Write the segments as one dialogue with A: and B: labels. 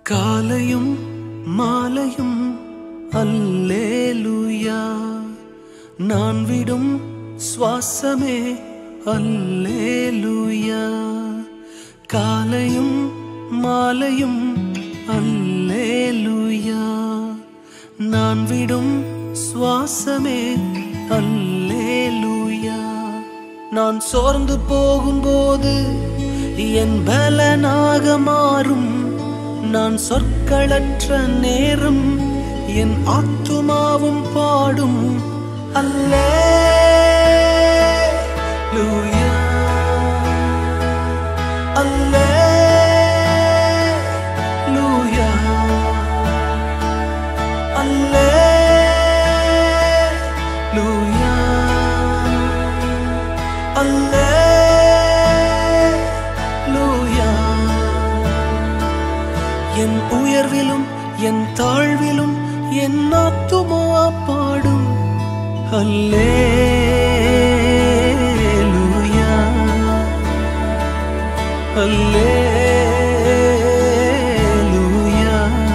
A: காலையும் மாலையும் அல்லேலூயா நான் விடும் சுவாசமே அல்லேலூயா காலையும் மாலையும் அல்லேலூயா நான் விடும் சுவாசமே அல்லேலூயா நான் சோர்ந்து போகும்போது என் பலனாக மாறும் நான் சொற்களற்ற நேரம் என் ஆத்துமாவும் பாடும் அல்லே லூயா அல்லே லூயா அல்லே லூயா அல்லேலூயா என் உயர்விலும் என் தாழ்விலும் என் ஆத்துமா பாடும் அல்லேலூயா அல்லேலூயா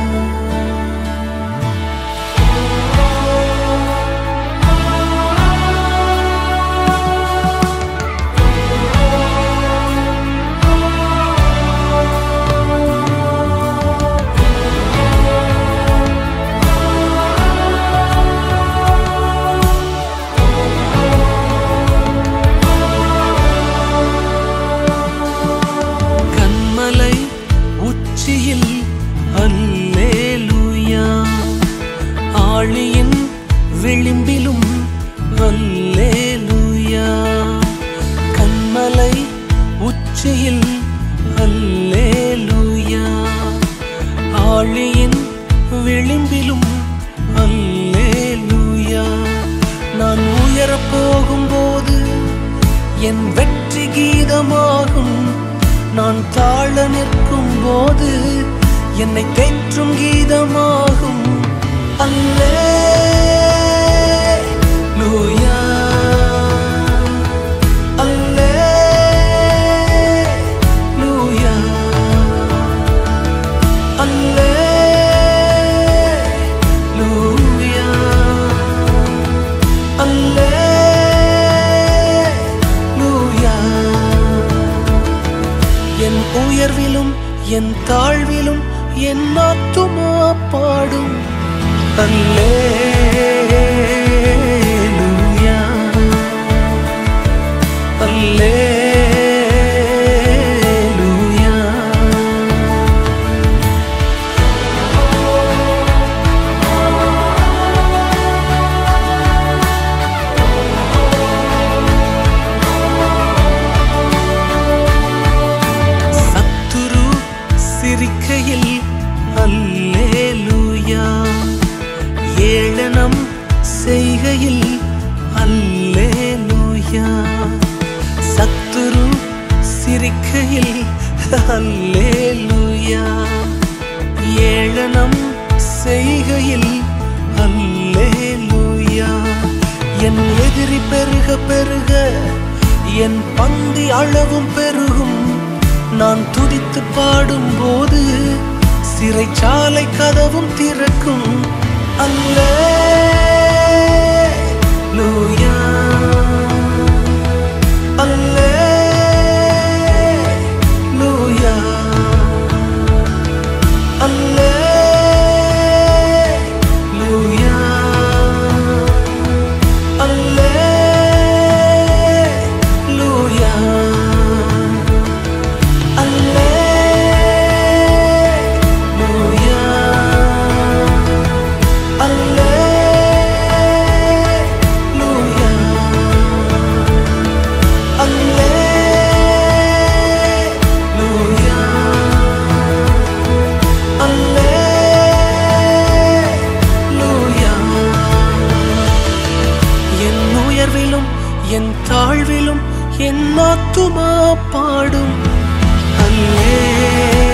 A: கண்மலை உச்சியில் அல்லேலூயா ஆழியின் விளிம்பிலும் அல்லேலூயா கண்மலை உச்சியில் அல்லேலூயா ஆழியின் விளிம்பிலும் அல்லேலூயா நான் உயரப் போகும்போது என் வெற்றி கீதமாகும் நான் தாழ நிற்கும் போது என்னை தேற்றும் கீதமாகும் அல்லே லூயா அல்லே லூயா அல்லே லூயா அல்லேலூயா என் உயர்விலும் என் தாழ்விலும் என் ஆத்துமா பாடும் அல்லேலூயா அல்லேலூயா சத்துரு சிரிக்கையில் அல்லேலூயா ஏளனம் செய்கையில் அல்லேலூயா சத்துரு சிரிக்கையில் அல்லேலூயா ஏளனம் செய்கையில் அல்லேலூயா என் எதிரி பெருக பெருக என் பந்தி அளவும் பெருகும் நான் துதித்து பாடும்போது சிறைச்சாலை கதவும் திறக்கும் அல்லே லூயா அல்லே லூயா அல்லே லூயா அல்லே லூயா அல்லேலூயா அல்லேலூயா அல்லேலூயா அல்லேலூயா என் உயர்விலும் என் தாழ்விலும் என் ஆத்துமா பாடும் அல்லே